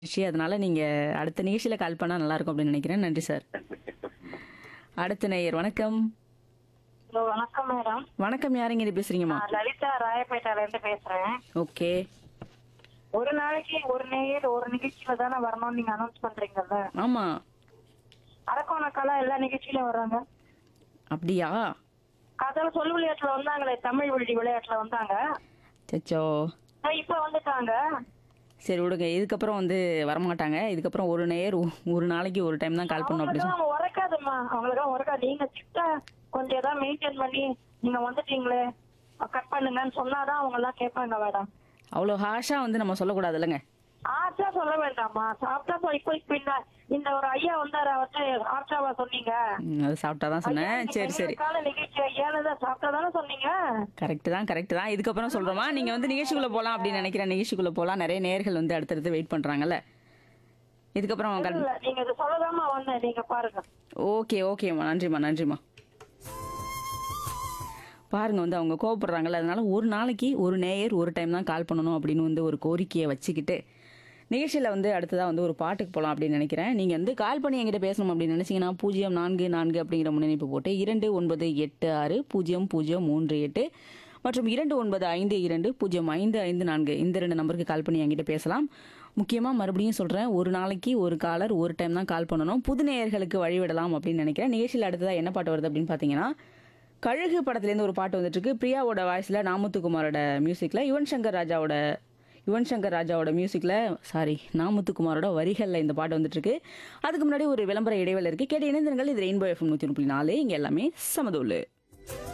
நிகழ்ச்சி அதனால நீங்க அடுத்த நிகழ்ச்சியில கால் பண்ணா நல்லா இருக்கும் அப்படின்னு நினைக்கிறேன் நன்றி சார் அடுத்த நேயர் வணக்கம் ஹலோ வணக்கம் மேடம் வணக்கம் யாருங்க இது பேசுறீங்கம்மா நான் லலிதா ராயப்பேட்டையில இருந்து பேசுறேன் ஓகே ஒரு நாளைக்கு ஒரு நேயர் ஒரு நிகழ்ச்சியில தானே வரணும்னு நீங்க அனௌன்ஸ் பண்றீங்கல்ல ஆமா அரக்கோணக்கால எல்லா நிகழ்ச்சியிலும் வர்றாங்க அப்படியா அதில் சொல் விளையாட்டுல வந்தாங்களே தமிழ் வழி விளையாட்டுல வந்தாங்க சச்சோ ஆஹ் இப்ப வந்துட்டாங்க சரி விடுங்க இதுக்கப்புறம் வந்து வரமாட்டாங்க இதுக்கப்புறம் ஒரு நேயர் ஒ- ஒரு நாளைக்கு ஒரு டைம் தான் கால் பண்ணும் அப்படி அவங்களுக்கு அவங்க உறக்காதும்மா அவங்களுக்கு உறக்காது நீங்க சிட்டா கொஞ்சம் ஏதாவது மெயின்டைன் பண்ணி நீங்க வந்துட்டீங்களே கட் பண்ணுங்கன்னு சொன்னாதான் அவங்க எல்லாம் கேட்பாங்க மேடம் அவ்வளோ ஹாஷா வந்து நம்ம சொல்லக்கூடாது இல்லைங்க ஆச்சா சொல்ல வேண்டாமா சாப்பிட்டா சொல் இப்போ இப்ப இந்த இந்த ஒரு ஐயா வந்தாரு அவர்கிட்ட ஆச்சாவா சொன்னீங்க அது சாப்பிட்டா தான் சொன்னேன் சரி சரி கால நிகழ்ச்சி ஐயானதான் சாப்பிட்டா தானே சொன்னீங்க கரெக்ட் தான் கரெக்ட் தான் இதுக்கப்புறம் சொல்றோமா நீங்க வந்து நிகழ்ச்சிக்குள்ள போலாம் அப்படின்னு நினைக்கிறேன் நிகழ்ச்சிக்குள்ள போலாம் நிறைய நேயர்கள் வந்து அடுத்தடுத்து வெயிட் பண்றாங்கல்ல இதுக்கப்புறம் கல்- இல்ல நீங்க இது சொல்லதாமா வந்தேன் நீங்க பாருங்க ஓகே ஓகேம்மா நன்றிம்மா நன்றிம்மா பாருங்க வந்து அவங்க கோவப்படுறாங்கல்ல அதனால ஒரு நாளைக்கு ஒரு நேயர் ஒரு டைம் தான் கால் பண்ணணும் அப்படின்னு வந்து ஒரு கோரிக்கையை வச்சுக்கிட்டு நிகழ்ச்சியில் வந்து அடுத்ததாக வந்து ஒரு பாட்டுக்கு போகலாம் அப்படின்னு நினைக்கிறேன் நீங்கள் வந்து கால் பண்ணி என்கிட்ட பேசணும் அப்படின்னு நினச்சிங்கன்னா பூஜ்ஜியம் நான்கு நான்கு அப்படிங்கிற முன்னணிப்பு போட்டு இரண்டு ஒன்பது எட்டு ஆறு பூஜ்ஜியம் பூஜ்ஜியம் மூன்று எட்டு மற்றும் இரண்டு ஒன்பது ஐந்து இரண்டு பூஜ்ஜியம் ஐந்து ஐந்து நான்கு இந்த ரெண்டு நம்பருக்கு கால் பண்ணி என்கிட்ட பேசலாம் முக்கியமாக மறுபடியும் சொல்கிறேன் ஒரு நாளைக்கு ஒரு காலர் ஒரு டைம் தான் கால் பண்ணணும் புது நேயர்களுக்கு வழிவிடலாம் அப்படின்னு நினைக்கிறேன் நிகழ்ச்சியில் அடுத்ததாக என்ன பாட்டு வருது அப்படின்னு பார்த்தீங்கன்னா கழுகு படத்துலேருந்து ஒரு பாட்டு வந்துட்டு இருக்கு பிரியாவோட வாய்ஸில் நாமுத்துக்குமாரோட மியூசிக்கில் யுவன் சங்கர் ராஜாவோட யுவன் சங்கர் ராஜாவோட மியூசிக்கில் சாரி நாமுத்துக்குமாரோட வரிகளில் இந்த பாட்டு வந்துட்டு இருக்கு அதுக்கு முன்னாடி ஒரு விளம்பர இடைவேளை இருக்கு கேட்டு இணைந்திருங்கள் இது ரெயின்போ எஃப்எம் நூற்றி முப்பத்தி நாலு இங்கே எல்லாமே சமதோலு